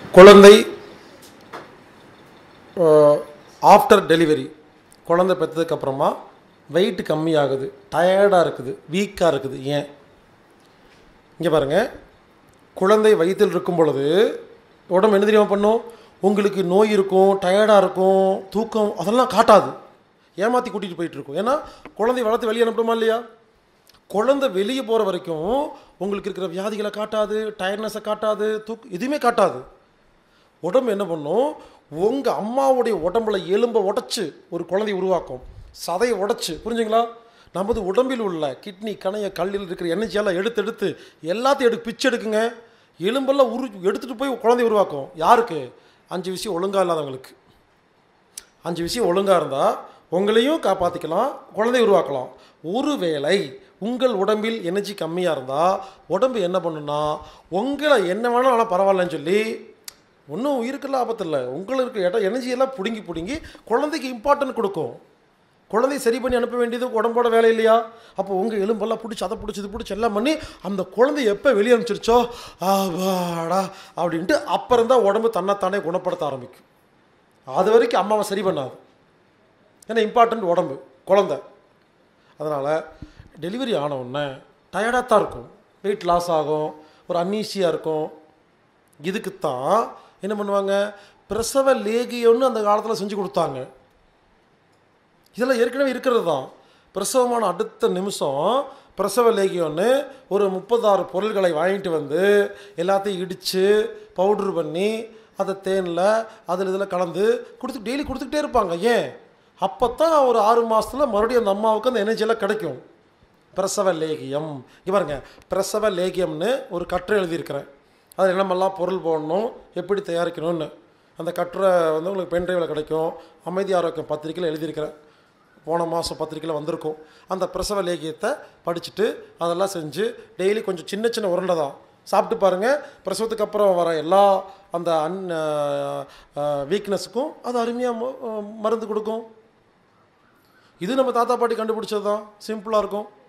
குழந்தை after delivery குழந்தை பெற்றதுக்கப்புறமா wait கம்மியாகுது டயர்டாக இருக்குது வீக்காக இருக்குது ஏன் இங்கே பாருங்கள் குழந்தை வயிற்றில் இருக்கும் பொழுது உடம்பு என்ன தெரியுமா பண்ணும் உங்களுக்கு நோய் இருக்கும் டயர்டாக இருக்கும் தூக்கம் அதெல்லாம் காட்டாது ஏமாற்றி கூட்டிகிட்டு போயிட்டு இருக்கும் ஏன்னா குழந்தை வளர்த்து வெளியே அனுப்புமா இல்லையா குழந்தை வெளியே போகிற வரைக்கும் உங்களுக்கு இருக்கிற வியாதிகளை காட்டாது டயர்ட்னஸை காட்டாது தூக்கு எதுவுமே காட்டாது உடம்பு என்ன பண்ணும் உங்கள் அம்மாவுடைய உடம்புல எலும்பை உடைச்சு ஒரு குழந்தையை உருவாக்கும் சதையை உடைச்சு புரிஞ்சுங்களா நமது உடம்பில் உள்ள கிட்னி கணைய கல்லில் இருக்கிற எனர்ஜியெல்லாம் எடுத்து எடுத்து எல்லாத்தையும் எடுத்து பிச்சு எடுக்குங்க எலும்பெல்லாம் உரு எடுத்துகிட்டு போய் குழந்தைய உருவாக்கும் யாருக்கு அஞ்சு விஷயம் ஒழுங்காக இல்லாதவங்களுக்கு அஞ்சு விஷயம் ஒழுங்காக இருந்தால் உங்களையும் காப்பாற்றிக்கலாம் குழந்தைய உருவாக்கலாம் ஒருவேளை உங்கள் உடம்பில் எனர்ஜி கம்மியாக இருந்தால் உடம்பு என்ன பண்ணுன்னா உங்களை என்ன வேணாலும் ஆனால் பரவாயில்லன்னு சொல்லி ஒன்றும் உயிருக்கெல்லாம் ஆபத்து இல்லை உங்களுக்கு இடம் எனர்ஜியெல்லாம் பிடுங்கி பிடுங்கி குழந்தைக்கு இம்பார்ட்டன்ட் கொடுக்கும் குழந்தைய சரி பண்ணி அனுப்ப வேண்டியது உடம்போட வேலை இல்லையா அப்போ உங்கள் எலும்பெல்லாம் பிடிச்சி அதை பிடிச்சி இது பிடிச்சி எல்லாம் பண்ணி அந்த குழந்தை எப்போ வெளியே அனுப்பிச்சிருச்சோ ஆபாடா அப்படின்ட்டு அப்புறம் தான் உடம்பு தன்னைத்தானே குணப்படுத்த ஆரம்பிக்கும் அது வரைக்கும் அம்மாவை சரி பண்ணாது ஏன்னா இம்பார்ட்டண்ட் உடம்பு குழந்த அதனால் டெலிவரி ஆன உடனே டயர்டாக தான் இருக்கும் வெயிட் லாஸ் ஆகும் ஒரு அன்னீசியாக இருக்கும் இதுக்குத்தான் என்ன பண்ணுவாங்க பிரசவ லேகியம்னு அந்த காலத்தில் செஞ்சு கொடுத்தாங்க இதெல்லாம் ஏற்கனவே இருக்கிறது தான் பிரசவமான அடுத்த நிமிஷம் பிரசவ லேகியம்னு ஒரு முப்பத்தாறு பொருள்களை வாங்கிட்டு வந்து எல்லாத்தையும் இடித்து பவுட்ரு பண்ணி அதை தேனில் அதில் இதில் கலந்து கொடுத்து டெய்லி கொடுத்துக்கிட்டே இருப்பாங்க ஏன் அப்போ தான் ஒரு ஆறு மாதத்தில் மறுபடியும் அந்த அம்மாவுக்கு அந்த எனர்ஜியெல்லாம் கிடைக்கும் பிரசவ லேகியம் இங்க பாருங்க பிரசவ லேகியம்னு ஒரு கட்டுரை எழுதியிருக்கிறேன் அதில் என்னமெல்லாம் பொருள் போடணும் எப்படி தயாரிக்கணும்னு அந்த கட்டுரை வந்து உங்களுக்கு பென்ட்ரைவில் கிடைக்கும் அமைதி ஆரோக்கியம் பத்திரிக்கையில் எழுதியிருக்கிறேன் போன மாதம் பத்திரிக்கையில் வந்திருக்கும் அந்த பிரசவ லேகியத்தை படிச்சுட்டு அதெல்லாம் செஞ்சு டெய்லி கொஞ்சம் சின்ன சின்ன உருண்டை தான் சாப்பிட்டு பாருங்கள் பிரசவத்துக்கு அப்புறம் வர எல்லா அந்த அன் வீக்னஸுக்கும் அது அருமையாக மருந்து கொடுக்கும் இது நம்ம தாத்தா பாட்டி கண்டுபிடிச்சது தான் சிம்பிளாக இருக்கும்